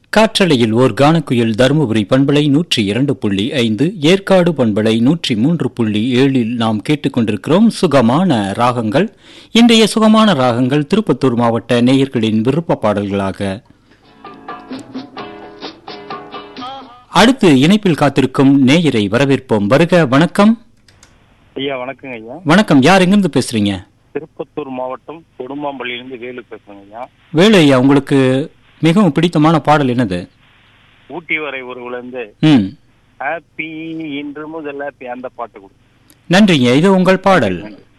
காற்றலையில் ஓர் கானக்குயில் தருமபுரி பண்பலை நூற்றி இரண்டு புள்ளி ஐந்து ஏற்காடு பண்பலை நூற்றி மூன்று புள்ளி ஏழில் நாம் கேட்டுக்கொண்டிருக்கிறோம் சுகமான ராகங்கள் இன்றைய சுகமான ராகங்கள் திருப்பத்தூர் மாவட்ட நேயர்களின் விருப்ப பாடல்களாக அடுத்து இணைப்பில் காத்திருக்கும் நேயரை வரவேற்போம் வருக வணக்கம் ஐயா வணக்கங்க ஐயா வணக்கம் யார் எங்கிருந்து பேசுறீங்க திருப்பத்தூர் மாவட்டம் கொடும்பாம்பள்ளியிலிருந்து வேலு பேசுறேங்க ஐயா வேலு ஐயா உங்களுக்கு மிகவும் பிடித்தமான பாடல் என்னது ஊட்டி வரை உறவுலேருந்து ம் ஹாப்பி இன்று முதல் ஹாப்பி அந்த பாட்டு கொடு நன்றிங்க இது உங்கள் பாடல் நன்றி